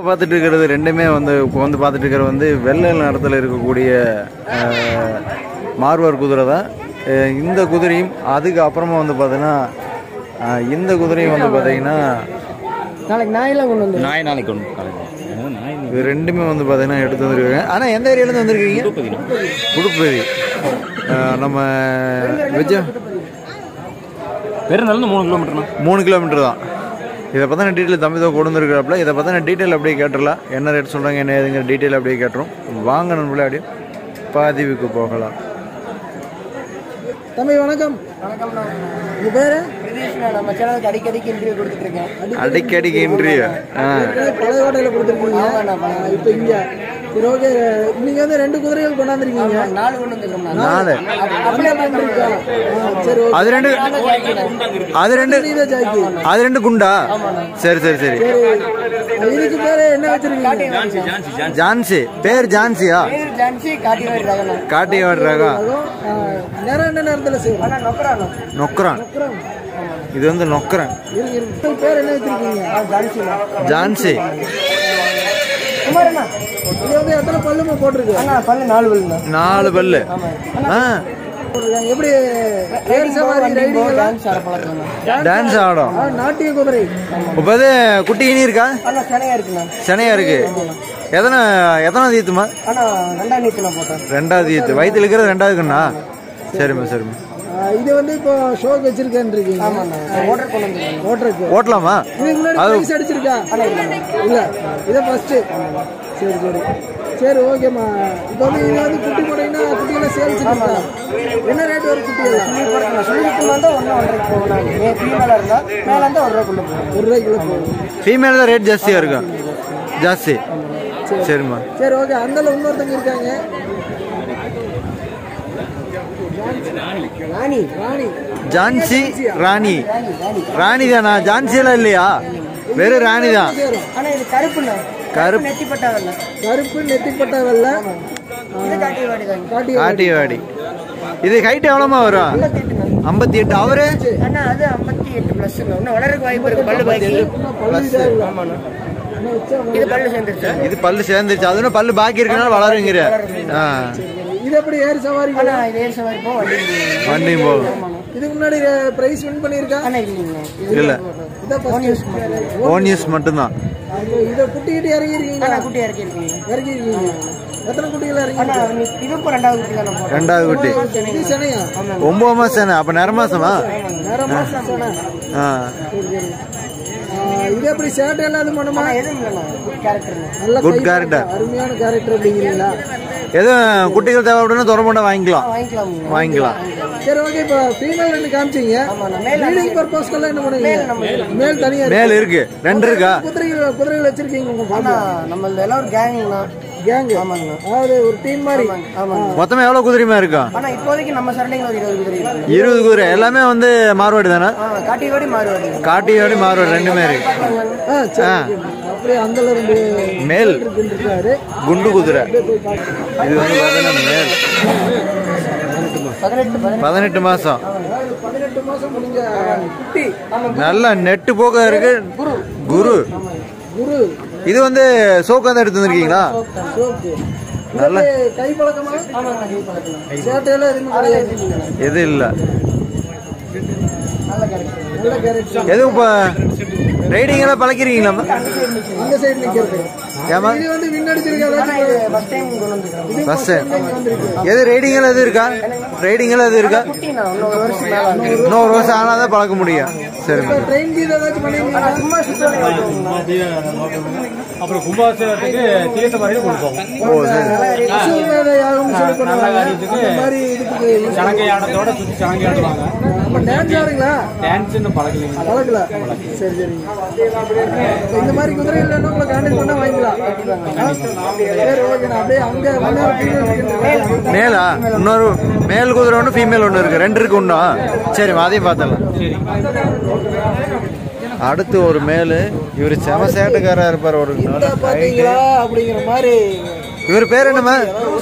பார்த்துட்டு இருக்கிறது ரெண்டுமே வந்து இப்போ வந்து பார்த்துட்டு இருக்கிறது வந்து வெள்ளை நிறத்தில் இருக்கக்கூடிய அஹ், மார்வார் குதிரை தான் அஹ், இந்த குதிரையும் அதுக்கு அப்புறமா வந்து பார்த்தீங்கன்னா அஹ், இந்த குதிரையும் வந்து பார்த்தீங்கன்னா நாளைக்கு நாயெல்லாம் கொண்டு வந்து நாய் நாளைக்கு கொண்டு காலையில் நாய் இது ரெண்டுமே வந்து பார்த்தீங்கன்னா எடுத்து வந்திருக்காங்க ஆனால் எந்த ஏரியாலேருந்து வந்திருக்கீங்க புதுப்பதி அஹ், நம்ம விஜய பெருநாள் மூணு கிலோமீட்டர்ண்ணா மூணு கிலோமீட்டர் தான் இதை பற்றின டீட்டெயில் தம்பி தான் கொண்டு வந்துருக்கிறாப்புல இதை பற்றின டீட்டெயில் அப்படியே கேட்டுடலாம் என்ன ரேட் சொல்கிறாங்க என்ன ஏதுங்கிற டீட்டெயில் அப்படியே கேட்டுரும் வாங்க நண்பர்களே அப்படியே பதிவுக்கு போகலாம் தம்பி வணக்கம் வணக்கம் உங்க பேரு நம்ம சேனலுக்கு அடிக்கடிக்கு இன்டர்வியூ கொடுத்துட்டு இருக்கேன் அடிக்கடிக்கு இன்டர்வியூ ஆ பழைய ஹோட்டலில் கொடுத்துருக்கீங்க இப்போ இங்க சரி ஓகே நீங்க வந்து ரெண்டு குதிரைகள் கொண்டாந்துருக்கீங்க நாலு கொண்டு வந்துருக்கோம் நாலு அப்படியே பண்ணிருக்கா சரி ஓகே அது ரெண்டு அது ரெண்டு ஜாக்கி அது ரெண்டு குண்டா சரி சரி சரி சரி இதுக்கு பேரு என்ன வச்சிருக்கீங்க ஜான்சி பேர் ஜான்சியா ஜான்சி காட்டி வருகிறாங்க காட்டியாடு ரகம் நேரம் என்ன நேரத்தில் செய்யும் ஆனால் நொக்கரானோ நொக்கரான் இது வந்து நொக்கரன் இருக்கு இருக்கு பேர் என்ன வச்சிருக்கீங்க ஜான்சி ஜான்சி குமாரண்ணா இது வந்து எத்தனை பல்லுமா போட்டிருக்கு அண்ணா பல்லு நாலு பல்லுண்ணா நாலு பல்லு ஆ போட்டிருக்காங்க எப்படி ஏர் சவாரி ரைடிங் டான்ஸ் ஆட பழக்கம் டான்ஸ் ஆடும் நாட்டிய குதிரை இப்போ இது குட்டி இனி இருக்கா அண்ணா சனையா இருக்குண்ணா சனையா இருக்கு எத்தனை எத்தனை தீத்துமா அண்ணா ரெண்டாம் நீத்து நான் போட்டேன் ரெண்டாவது ஈத்து வயிற்றுல இருக்கிறது ரெண்டாவது கண்ணா சரிம்மா சரிம்மா இது வந்து இப்போ ஷோக்கு வச்சிருக்கேன் இருக்கீங்க ஓட்டர் கொண்டு வந்து ஓட்டருக்கு ஓட்டலாமா இதுக்கு முன்னாடி பிரைஸ் அடிச்சிருக்கா இல்ல இதை ஃபர்ஸ்ட் சரி சரி சரி ஓகேம்மா இப்போ வந்து இங்க வந்து குட்டி போட்டீங்கன்னா குட்டியெல்லாம் சேல்ஸ் இருக்கா என்ன ரேட் வரும் குட்டியெல்லாம் சொல்லிட்டு வந்து ஒன்று ஒன்றரை போகணும் ஃபீமேலாக இருந்தால் மேலே இருந்தால் ஒரு ரூபாய்க்குள்ள போகும் ஒரு ரூபாய்க்குள்ள போகும் ஃபீமேல் தான் ரேட் ஜாஸ்தியாக இருக்கும் ஜாஸ்தி சரிம்மா சரி ஓகே அந்தல இன்னொருத்தங்க இருக்காங்க ராணி ராணி ஜான்சி ராணி ராணி தானா ஜான்சி எல்லாம் இல்லையா வெறும் ராணி தான் ஆனா இது கருப்புண்ணா கருப்பு நெத்திப்பட்டா வெள்ள கருப்பு நெத்திப்பட்டா வெள்ள காட்டி வாடி காட்டி காட்டிவாடி இது ஹைட் எவ்வளோமா வரும் ஐம்பத்தி எட்டு அவரு அண்ணா அது ஐம்பத்தி எட்டு பிளஸ் இன்னும் வளருக்கு வாய்ப்பு இருக்கு பல்லு பாக்கி ஆமாண்ணா இது பல்லு சேர்ந்துருச்சு இது பல்லு சேர்ந்துருச்சு அது இன்னும் பல்லு பாக்கி இருக்கனால வளருங்கிற ஆ இது எப்படி ஏர் சவாரி அண்ணா இது ஏர் சவாரி போ வண்டி வண்டியும் போகும் இதுக்கு முன்னாடி பிரைஸ் வின் பண்ணிருக்கா அண்ணா இல்லைங்க இல்ல இதான் ஃபர்ஸ்ட் யூஸ் ஓன் யூஸ் மட்டும்தான் இத குட்டி கிட்டி இறங்கி இருக்கீங்க அண்ணா குட்டி இறக்கி இருக்கீங்க இறக்கி இருக்கீங்க எத்தனை குட்டிகள் இறங்கி அண்ணா இது இப்போ ரெண்டாவது குட்டி தான போறோம் ரெண்டாவது குட்டி இது சனையா ஒன்பது மாசம் தானே அப்ப நிற மாசமா நேர மாசம் சனை ஆ சரி, சரி. ஆ, இது எப்படி சேட்டை எல்லாம் இது பண்ணுமா நல்ல Good கை- character. அருமையான கேரக்டர் அப்படிங்கிறீங்களா எதுவும் குட்டிகள் தேவைப்படுன்னா தொடர்பு வாங்கிக்கலாம் வாங்கிக்கலாம் வாங்கிக்கலாம் சரி ஓகே இப்போ ஃபீமேல் ரெண்டு காமிச்சீங்க ப்ரீடிங் பர்பஸ்க்கெல்லாம் என்ன பண்ணுவீங்க மேல் தனியா இருக்கு. மேல் இருக்கு ரெண்டு இருக்கா குதிரைகள் குதிரைகள் வச்சிருக்கீங்க உங்க ஃபார்ம்ல நம்ம எல்லாம் ஒரு கேங்குங்கண்ணா கேங் ஆமாங்கண்ணா அதாவது ஒரு டீம் மாதிரி ஆமாங்க மொத்தமா எவ்வளவு குதிரைமா இருக்கா ஆனா இப்போதைக்கு நம்ம சரண்டிங்ல ஒரு இருபது குதிரை இருக்கு. இருபது குதிரை எல்லாமே வந்து மார்வாடி தானே ஆ, காட்டியோடி மாறுவாடி காட்டியோடி மார்வாடி ரெண்டுமே இருக்கு ஆ சரி அப்படியே அந்த ரெண்டு மேல் இருக்காரு குண்டு குதிரை இது வந்து பார்த்தீங்கன்னா மேல் பதினெட்டு பதினெட்டு பதினெட்டு மாசம் அதாவது பதினெட்டு மாசம் முடிஞ்ச குட்டி நல்ல நெட்டு போக இருக்கு குரு குரு இது வந்து சோக்காந்த எடுத்து வந்திருக்கீங்களா சோப்பு நல்ல கை பழக்கமா ஆமாங்க கை பழக்கம் சேட்டையெல்லாம் எதுவும் கிடையாது எது இல்ல நல்ல கேரக்டர் நல்ல கேரக்டர் எதுவும் இப்போ ரைடிங் எல்லாம் பழக்கிறீங்களா அந்த சைடு நிக்கிறது ஏமா இது வந்து வின் அடிச்சிருக்காங்க ஃபர்ஸ்ட் டைம் கொண்டு வந்திருக்காங்க ஃபர்ஸ்ட் எது ரைடிங் எல்லாம் எது இருக்கா ரைடிங் எல்லாம் எது இருக்கா குட்டினா இன்னொரு வருஷம் மேல ஆகும். இன்னும் ஒரு வருஷம் ஆனால் தான் பழக்க முடியும் சரி இப்ப ட்ரெயின் கீது ஏதாச்சும் பண்ணுவீங்களா சும்மா சுத்தம் அப்புறம் கும்பாபிஷேகத்துக்கு தீர்த்த மாதிரி கொடுப்போம் ஓ சரி பசுவேத யாகம்னு சொல்லி பண்ணுவாங்க அந்த மாதிரி இதுக்கு சலங்கை ஆட்டத்தோட சுற்றி சலங்கை ஆடுவாங்க நம்ம டான்ஸ் ஆடுங்களா டான்ஸ் இன்னும் பழகலைங்க பழகல சரி சரிங்க இப்ப இந்த மாதிரி குதிரைகள் வேணும் உங்களை கான்டாக்ட் பண்ணா வாங்கிக்கலாம் ஆ? சரி ஓகே நான் அப்படியே அங்க வந்து ஒரு female இருக்கு. மேலா இன்னொரு மேல் குதிரை ஒன்று ஃபீமேல் ஒன்று இருக்கு ரெண்டு இருக்கு ஒன்றும் சரி அதையும் பார்த்துடலாம் அடுத்து ஒரு மேலு இவர் செம சேட்டுக்காரா இருப்பார் ஒரு இந்த நல்ல height. பாத்தீங்களா அப்படிங்கிற மாதிரி இவர் பேர் என்னம்மா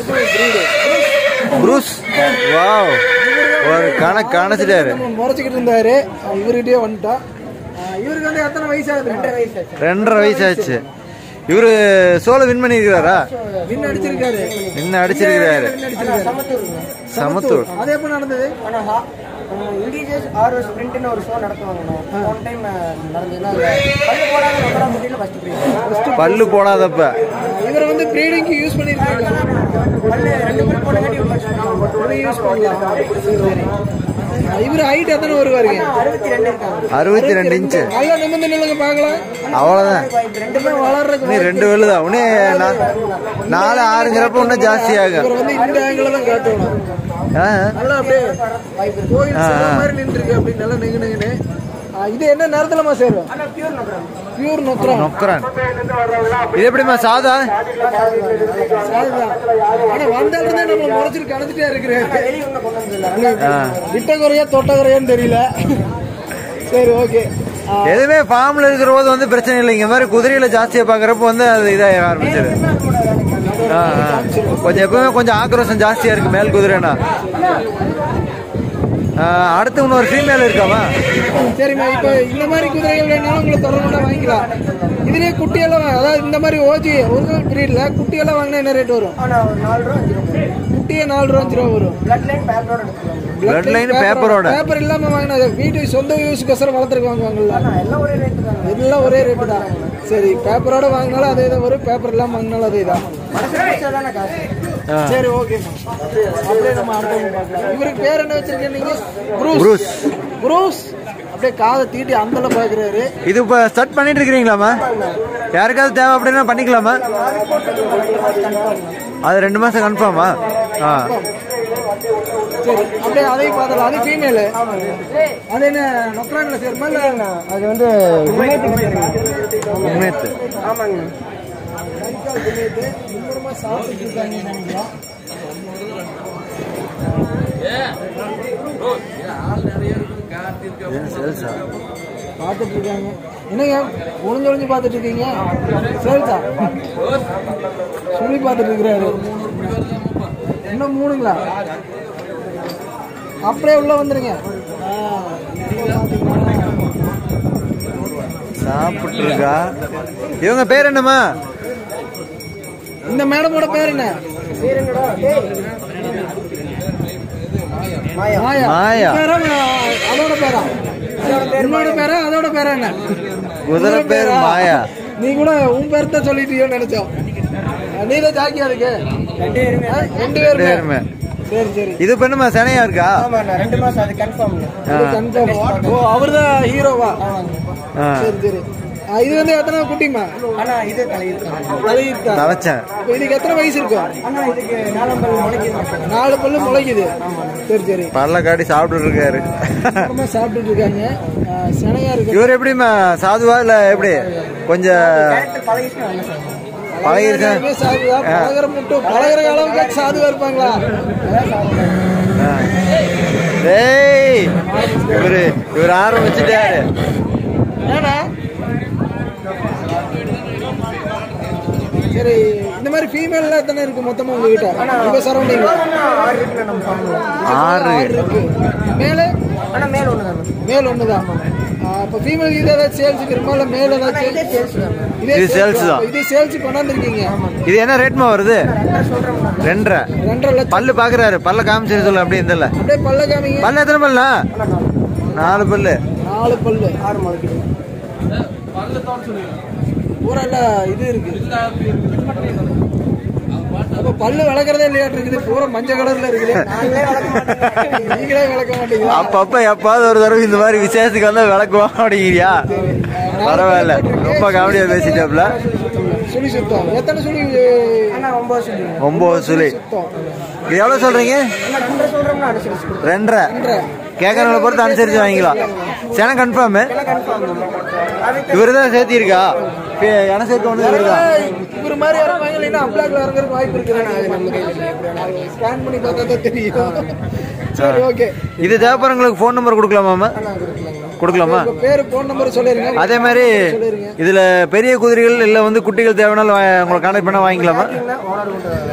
ப்ரூஸ் வாவ் ஒரு கணக்கு கணச்சிட்டாரு நம்ம முறைச்சிக்கிட்டு இருந்தாரு இவர்கிட்டயே வந்துட்டா ஆ, இவருக்கு வந்து எத்தனை வயசு ஆகுது ரெண்டரை வயசு ஆச்சு ரெண்டரை வயசு ஆச்சு இவரு சோலை வின் பண்ணியிருக்கிறாரா வின் அடிச்சிருக்காரு என்ன அடிச்சிருக்கிறாரு வின் அடிச்சிருக்காரு சமத்தூருங்க சமத்தூர் அது எப்ப நடந்தது ஆனா ஹா- அஹ் இண்டிஜியஸ் ஆர் ஸ்பிரிண்ட்னு ஒரு ஷோ நடத்துவாங்க ஒன் டைம் நடந்ததுன்னா அது பள்ளி போடாத நம்பரா முட்டியில் ஃபர்ஸ்ட் ப்ரைஸ் பல்லு போடாதப்ப இவர் வந்து ப்ரீடிங்க்கு யூஸ் பண்ணிருக்காங்க பள்ளி ரெண்டு பேர் போனங்காட்டி யூஸ் பண்ணலாம் சரி, சரி. இவர் ஹைட் எத்தனை வருவாருங்க அறுபத்தி ரெண்டு இருக்காங்க அறுபத்தி ரெண்டு இன்ச்சு நல்லா நிமிர்ந்து நில்லுங்க பார்க்கலாம் அவ்வளவுதான் ரெண்டுமே வளர்றதுக்கு இன்னும் ரெண்டு வெள்ளுதான் உடனே நாலு ஆறுங்கிறப்ப இன்னும் ஜாஸ்தி ஆகும் இவர் வந்து இந்த ஆங்கிள் தான் காட்டணும் ஆ, நல்லா அப்படியே கோயில் சிலை மாதிரி நின்றுருக்கு அப்படி நல்லா நெகு நெகுன்னு ஆ, இது என்ன நேரத்துலமா சேரும் பியூர் நொக்கரம் நொக்கரான் இது எப்படிம்மா சாதா அதுதான் ஆனா வந்தால இருந்தே நம்ம முறைச்சிட்டு கணச்சிட்டே இருக்கிறேன் வெளியே ஒன்றும் கொண்டு வந்ததில்ல விட்ட குறையா தொட்ட குறையான்னு தெரியல சரி ஓகே எதுவுமே ஃபார்ம்ல இருக்கிற போது வந்து பிரச்சனை இல்லை இங்க மாதிரி குதிரையில ஜாஸ்தியா பாக்குறப்ப வந்து அது இதாக ஆரம்பிச்சிரு ஆ, ஆ. கொஞ்சம் எப்பவுமே கொஞ்சம் ஆக்ரோஷம் ஜாஸ்தியா இருக்கு மேல் குதிரைனா ஆ, அடுத்து இன்னொரு ஃபீமேல் இருக்காமா சரிம்மா இப்போ இந்த மாதிரி குதிரைகள் வேணாலும் உங்களை தொடர்புனா வாங்கிக்கலாம் இதுலயே குட்டியெல்லாம் வா- அதாவது இந்த மாதிரி ஓஜி ஒரிஜினல் பீரியட்ல குட்டியெல்லாம் வாங்கினா என்ன ரேட் வரும் ஆனால் ஒரு நாலு ரூபா அஞ்சு ரூபா குட்டியே நாலு ரூபா அஞ்சு ரூபா வரும் பிளட் லைன் பேப்பரோட எடுத்துக்கலாம் Blood line பேப்பரோட. பேப்பர் இல்லாம வாங்கினா வீட்டுக்கு சொந்த யூஸுக்கோசரம் வளர்த்துருக்கு வாங்குவாங்கல்ல ஆனால் எல்லாம் ஒரே ரேட்டு தாங்க எல்லாம் ஒரே ரேட்டு தான் சரி பேப்பரோட வாங்கினாலும் அதே தான் வரும் பேப்பர் இல்லாம வாங்கினாலும் அதே தான் மனசு பிடிச்சா தானே காசு ஆ. சரி ஓகேம்மா அப்படியே நம்ம அடுத்தவங்க பார்க்கலாம் இவருக்கு பேர் என்ன வச்சிருக்கீங்க நீங்க ப்ரூஸ் ப்ரூஸ். ப்ரூஸ் அப்படியே காதை தீட்டி அந்தல பாக்குறாரு இது இப்ப ஸ்டார்ட் பண்ணிட்டு இருக்கிறீங்களாமா யாருக்காவது தேவை அப்படின்னா பண்ணிக்கலாமா அது ரெண்டு மாசம் கன்ஃபார்மா ஆ சரி அப்படியே அதையும் பார்த்தலாம் அது ஃபீமேலு அது என்ன நொக்ரான்ல சேருமா இல்ல அது வந்து உண்மையத்து ஆமாங்க சாப்பிட்டு இருக்காங்க நினைக்கிறேன் சேல்ஸா பார்த்துட்டு இருக்காங்க என்னங்க ஒளிஞ்சு ஒளிஞ்சு பார்த்துட்டு இருக்கீங்க சரிதா சொல்லி பார்த்துட்டு இருக்கிறாரு இன்னும் மூணுங்களா அப்படியே உள்ள வந்துருங்க ஆ, இப்ப பாத்தீங்கன்னா, சாப்பிட்டு இருக்கா இவங்க பேர் என்னம்மா இந்த மேடமோட பேர் என்ன மாயா மாயா. பேரா அதோட பேரா உன்னோட பேரா அதோட பேரா என்ன குதிரை பேர் மாயா நீ கூட உன் பேர் தான் சொல்லிட்டீங்கன்னு நினைச்சோம் நீ தான் ஜாக்கி அதுக்கு ஆ, ரெண்டு பேருமே பேருமே சரி சரி இது இப்ப என்னம்மா சினையா இருக்கா ஆமாண்ணா ரெண்டு மாதம் அது கன்ஃபார்ம் ஆ. கன்ஃபார்ம் ஓ அவர் தான் ஹீரோவா ஆ. சரி சரி ஆ, இது வந்து எத்தனை குட்டிமா ஆனால் இது தலையிருக்காங்க தலையிருக்கா தவச்சேன் இப்போ இதுக்கு எத்தனை வயசு இருக்கும் ஆனால் இதுக்கு நாலம்பல் முளைக்கிது நாலு பல்லு முளைக்குது சரி சரி பல்ல காட்டி சாப்பிட்டு இருக்காரு அப்புறமா சாப்பிட்டுட்டு இருக்காங்க ஆ, சினையா இருக்கு இவர் எப்படிம்மா சாதுவா இல்ல எப்படி கொஞ்சம் கேரக்டர் பழகிச்சுன்னா நல்ல சார் பழகிருக்கேன் எல்லாருமே சாதுவா பழகிற மட்டும் பழகிற அளவுக்கு சாதுவா இருப்பாங்களா டேய் இவரு இவர் ஆரம்பிச்சுட்டாரு ஏன்னா சரி இந்த மாதிரி ஃபீமேல் எத்தனை இருக்கு மொத்தமா உங்ககிட்ட உங்க சரௌண்டிங்ல ஆறு இருக்குல்ல நம்ம ஃபார்மில் ஆறு ஆறு இருக்கு மேல ஆனால் மேல் ஒன்று தானே மேல் ஒண்ணுதான் இப்போ ஃபீமேல் இது ஏதாச்சும் சேல்ஸுக்கு இருக்குமா இல்ல மேல் ஏதாச்சும் இதே சேல்ஸ் தானே இதே இது sales sales தான். இது சேல்ஸ் கொண்டாந்துருக்கீங்க இது என்ன ரேட்மா வருது ரெண்டரை ரெண்டரை லட்சம் பல்லு பாக்குறாரு பல்ல காமிச்சிரு சொல்லு அப்படி இந்த அப்படியே பல்ல காமிங்க பல்லு எத்தனை பல்லா நாலு பல்லு நாலு பல்லு ஆறு முளைக்குது பூரா இல்ல இது இருக்கு அப்ப பல்லு விளக்குறதே இல்லையாட்டு இருக்குது பூரா மஞ்சள் கலர்ல இருக்குது நீங்களே விளக்க மாட்டீங்களா அப்பப்ப எப்பாவது ஒரு தடவை இந்த மாதிரி விசேஷத்துக்கு வந்தா விளக்குவோம் அப்படிங்கிறியா பரவாயில்ல ரொம்ப காமெடியா பேசிட்டாப்ல சுழி சுத்தம் எத்தனை சுழி ஆனால் ஒம்பது சொல்லுங்க ஒன்பது சுழி சுத்தம் இது எவ்வளவு சொல்றீங்க ஆனால் ரெண்டரை சொல்கிறோம்னா அனுசரிச்சு கொடுக்கும் ரெண்டரை கேட்கறவங்களை பொறுத்து அனுசரிச்சு வாங்கிக்கலாம் சேன கன்ஃபார்ம் இவரு தான் சேர்த்திருக்கா என சேர்க்க ஒன்று இவரு தான் இவர் மாதிரி இறங்குவாங்க இல்லைன்னா அப்ளாக்ல இறங்குறதுக்கு வாய்ப்பு இருக்குதானே அது நம்ம கையில் ஸ்கேன் பண்ணி பார்த்தா தான் தெரியும் சரி ஓகே இது தேவைப்படுறவங்களுக்கு ஃபோன் நம்பர் கொடுக்கலாமா கொடுக்கலாமா உங்க பேரு போன் நம்பர் சொல்லிருங்க அதே மாதிரி இதுல பெரிய குதிரைகள் இல்ல வந்து குட்டிகள் தேவைனாலும் வா- உங்களை கான்டாக்ட் பண்ண வாங்கிக்கலாமா ஓனர் கொண்டு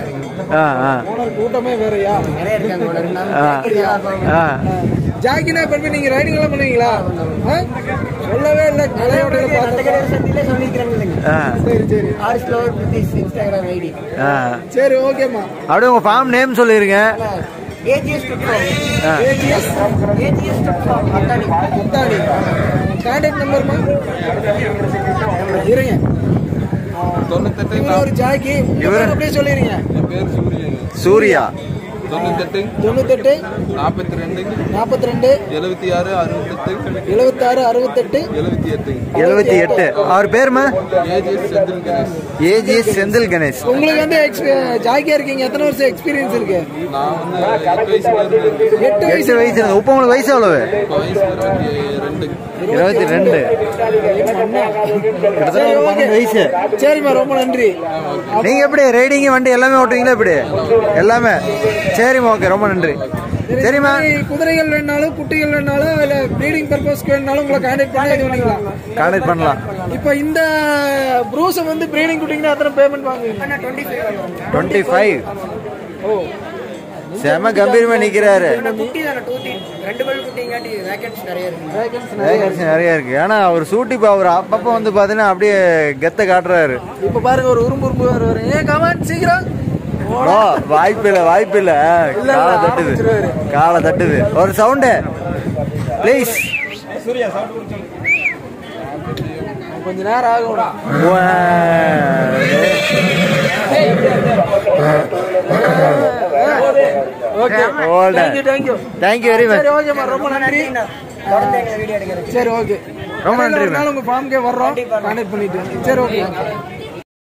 ஆ ஆ ஓனர் கூட்டமே வேறயா நிறைய இருக்காங்க owner. நான் ஆ. ஜாக்கிரதையா இருப்பாங்க. ஆ ஜாக்கினா பண்ணி நீங்க ரைடிங் எல்லாம் பண்ணுவீங்களா ஆ? சொல்லவே இல்லை கலையோட்டையில அந்த பார்த்தா கடை சந்தியிலே சொல்லிக்கிறேன் இல்லைங்க. ஆ சரி சரி ஆர் ஸ்லோவர் பிரிட்டிஷ் இன்ஸ்டாகிராம் ஐடி ஆ சரி ஓகேம்மா அப்படியே உங்க ஃபார்ம் நேம் சொல்லிருங்க ஏஜிஎஸ் டுட்ஃபார்ம் ஆ. ஏஜிஎஸ் ஏஜிஎஸ் டுட்ஃபார்ம் அத்தானி முத்தாடி கான்டாக்ட் நம்பர்மா இருங்க தொண்ணூத்தெட்டு இவரு ஒரு ஜாக்கி உங்க இவரு- பேர் அப்படியே சொல்லிருங்க என் பேர் சூரியன் சூர்யா தொண்ணூத்தெட்டு தொண்ணூத்தெட்டு நாற்பத்தி ரெண்டு நாற்பத்தி ரெண்டு எழுபத்தி ஆறு அறுபத்தெட்டு எழுபத்தாறு அறுபத்தெட்டு எழுபத்தி எட்டு எழுபத்தி எட்டு அவர் பேருமா ஏஜிஎஸ் செந்தில் கணேஷ் ஏஜிஎஸ் செந்தில் கணேஸ் உங்களுக்கு வந்து எக்ஸ்பீ- ஜாக்கியா இருக்கீங்க எத்தனை வருஷம் எக்ஸ்பீரியன்ஸ் இருக்கு நான் வந்து எட்டு வயசுல இருந்து எட்டு எட்டு வயசு வயசு இருக்கு. இப்போ உங்களுக்கு வயசு எவ்வளவு இப்போ வயசு இருபத்தி ரெண்டு இருபத்தி ரெண்டு கிட்டத்தட்ட ஒரு பன்னெண்டு வயசு சரிம்மா ரொம்ப நன்றி நீங்க எப்படி ரைடிங் வண்டி எல்லாமே ஓட்டுவீங்களா எப்படி எல்லாமே சரிம்மா ஓகே ரொம்ப நன்றி சரிம்மா சரி, குதிரைகள் வேணாலும் குட்டிகள் வேணாலும் இல்ல ப்ரீடிங் பர்பஸ்க்கு வேணாலும் உங்களை கான்டாக்ட் பண்ணி இது பண்ணிக்கலாம் கான்டாக்ட் பண்ணலாம் இப்போ இந்த ப்ரூஸை வந்து ப்ரீடிங் குட்டிங்கன்னா எத்தனை பேமெண்ட் வாங்குவீங்க டுவெண்ட்டி ஃபைவ் டுவெண்ட்டி ஃபைவ் ஓ செம கம்பீரமா நிக்கிறாரு குட்டி தானே டூ ரெண்டு பல் குட்டிங்காட்டி வேக்கன்ஸ் நிறைய இருக்கு வேகன்சி நிறைய இருக்கு ஏன்னா அவர் சூட்டி அவர் அப்பப்போ வந்து பாத்தீங்கன்னா அப்படியே கெத்த காட்டுறாரு இப்போ பாருங்க ஒரு உரும்பு உரும்பு வருவாரு ஏன் கமான் சீக்கிரம் ஓ வாய்ப்பு இல்ல வாய்ப்பு இல்ல காலை தட்டுது காலை தட்டுது ஒரு சவுண்டு ப்ளீஸ் கொஞ்ச நேரம் ஆகும் okay Hold on. Thank you thank you thank you very much சரி ஓகேம்மா ரொம்ப நன்றி தொடர்ந்து எங்களை வீடியோ எடுக்கிறேன் சரி ஓகே ரொம்ப நன்றி, ஒரு நாள் உங்க ஃபார்முக்கே வர்றோம் கான்டாக்ட் பண்ணிட்டு சரி ஓகே